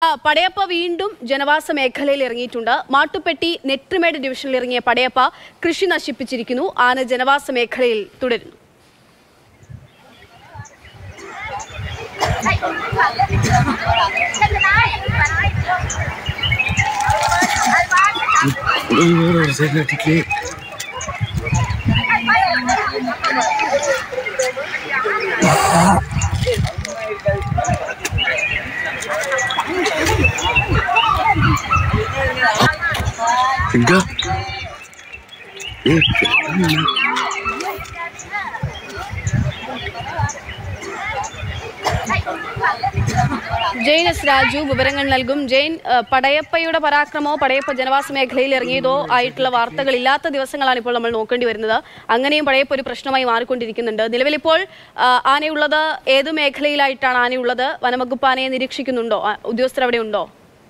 ആ, പടയപ്പ വീണ്ടും ജനവാസ മേഖലയിൽ ഇറങ്ങിയിട്ടുണ്ട് മാട്ടുപ്പെട്ടി നെട്രിമേട് ഡിവിഷനിൽ ഇറങ്ങിയ പടയപ്പ കൃഷി നശിപ്പിച്ചിരിക്കുന്നു ആന ജനവാസ മേഖലയിൽ തുടരുന്നു എന്താ ജെയിൻ എസ് രാജു വിവരങ്ങൾ നൽകും ജെയിൻ ആ, പടയപ്പയുടെ പരാക്രമമോ പടയപ്പ ജനവാസ മേഖലയിൽ ഇറങ്ങിയതോ ആയിട്ടുള്ള വാർത്തകൾ ഇല്ലാത്ത ദിവസങ്ങളാണ് ഇപ്പോൾ നമ്മൾ നോക്കേണ്ടി വരുന്നത് അങ്ങനെയും പടയപ്പ ഒരു പ്രശ്നമായി മാറിക്കൊണ്ടിരിക്കുന്നുണ്ട് നിലവിലിപ്പോൾ ആ, ആനയുള്ളത് ഏത് മേഖലയിലായിട്ടാണ് ആനയുള്ളത് വനംവകുപ്പ് ആനയെ നിരീക്ഷിക്കുന്നുണ്ടോ ആ, ഉദ്യോഗസ്ഥർ അവിടെ ഉണ്ടോ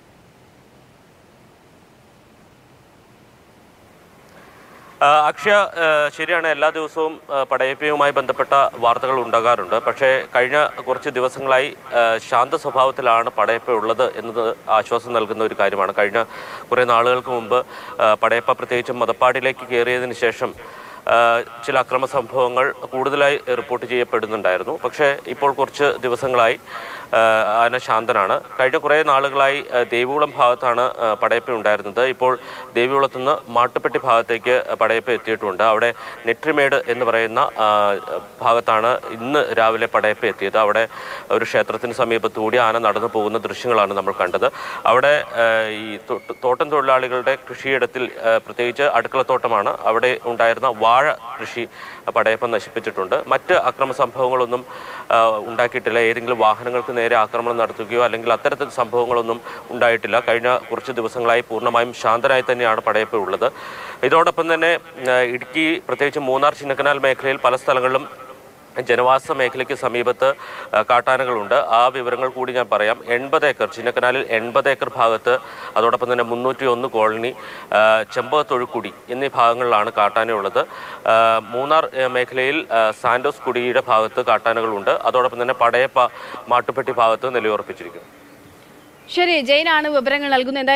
ആ, അക്ഷയ ആ, ശരിയാണ് എല്ലാ ദിവസവും ആ, പടയപ്പയുമായി ബന്ധപ്പെട്ട വാർത്തകൾ ഉണ്ടാകാറുണ്ട് പക്ഷേ കഴിഞ്ഞ കുറച്ച് ദിവസങ്ങളായി ആ, ശാന്ത സ്വഭാവത്തിലാണ് പടയപ്പ ഉള്ളത് എന്നത് ആശ്വാസം നൽകുന്ന ഒരു കാര്യമാണ് കഴിഞ്ഞ കുറേ നാളുകൾക്ക് മുമ്പ് ആ, പടയപ്പ പ്രത്യേകിച്ചും മതപ്പാടിലേക്ക് കയറിയതിന് ശേഷം ആ, ചില അക്രമ സംഭവങ്ങൾ കൂടുതലായി റിപ്പോർട്ട് ചെയ്യപ്പെടുന്നുണ്ടായിരുന്നു പക്ഷേ ഇപ്പോൾ കുറച്ച് ദിവസങ്ങളായി ആ, ആന ശാന്തനാണ് കഴിഞ്ഞ കുറേ നാളുകളായി ആ, ദേവികുളം ഭാഗത്താണ് ആ, പടയപ്പ ഉണ്ടായിരുന്നത് ഇപ്പോൾ ദേവികുളത്ത് നിന്ന് മാട്ടുപ്പെട്ടി ഭാഗത്തേക്ക് പടയപ്പ എത്തിയിട്ടുണ്ട് അവിടെ നെട്രിമേട് എന്ന് പറയുന്ന ആ, ഭാഗത്താണ് ഇന്ന് രാവിലെ പടയപ്പ എത്തിയത് അവിടെ ഒരു ക്ഷേത്രത്തിന് സമീപത്തുകൂടി ആന നടന്നു പോകുന്ന ദൃശ്യങ്ങളാണ് നമ്മൾ കണ്ടത് അവിടെ ആ, ഈ തോ- തോട്ടം തൊഴിലാളികളുടെ കൃഷിയിടത്തിൽ ആ, പ്രത്യേകിച്ച് അടുക്കളത്തോട്ടമാണ് അവിടെ ഉണ്ടായിരുന്ന വാഴ കൃഷി പടയപ്പ നശിപ്പിച്ചിട്ടുണ്ട് മറ്റ് അക്രമ സംഭവങ്ങളൊന്നും ആ, ഉണ്ടാക്കിയിട്ടില്ല ഏതെങ്കിലും വാഹനങ്ങൾക്ക് നേരെ ആക്രമണം നടത്തുകയോ അല്ലെങ്കിൽ അത്തരത്തിൽ സംഭവങ്ങളൊന്നും ഉണ്ടായിട്ടില്ല കഴിഞ്ഞ കുറച്ച് ദിവസങ്ങളായി പൂർണ്ണമായും ശാന്തനായി തന്നെയാണ് പടയപ്പ ഉള്ളത് ഇതോടൊപ്പം തന്നെ ആ, ഇടുക്കി പ്രത്യേകിച്ച് മൂന്നാർ ചിന്നക്കനാൽ മേഖലയിൽ പല സ്ഥലങ്ങളിലും ജനവാസ മേഖലയ്ക്ക് സമീപത്ത് ആ, കാട്ടാനകളുണ്ട് ആ വിവരങ്ങൾ കൂടി ഞാൻ പറയാം എൺപത് ഏക്കർ ചിന്നക്കനാലിൽ എൺപത് ഏക്കർ ഭാഗത്ത് അതോടൊപ്പം തന്നെ മുന്നൂറ്റി ഒന്ന് കോളനി ആ, ചെമ്പകത്തൊഴുക്കുടി എന്നീ ഭാഗങ്ങളിലാണ് കാട്ടാനയുള്ളത് ആ, മൂന്നാർ ആ, മേഖലയിൽ ആ, സാൻഡോസ് കുടിയുടെ ഭാഗത്ത് കാട്ടാനകളുണ്ട് അതോടൊപ്പം തന്നെ പടയപ്പ മാട്ടുപ്പെട്ടി ഭാഗത്ത് നിലയുറപ്പിച്ചിരിക്കുന്നു ശരി ജെയിനാണ് വിവരങ്ങൾ നൽകുന്നത്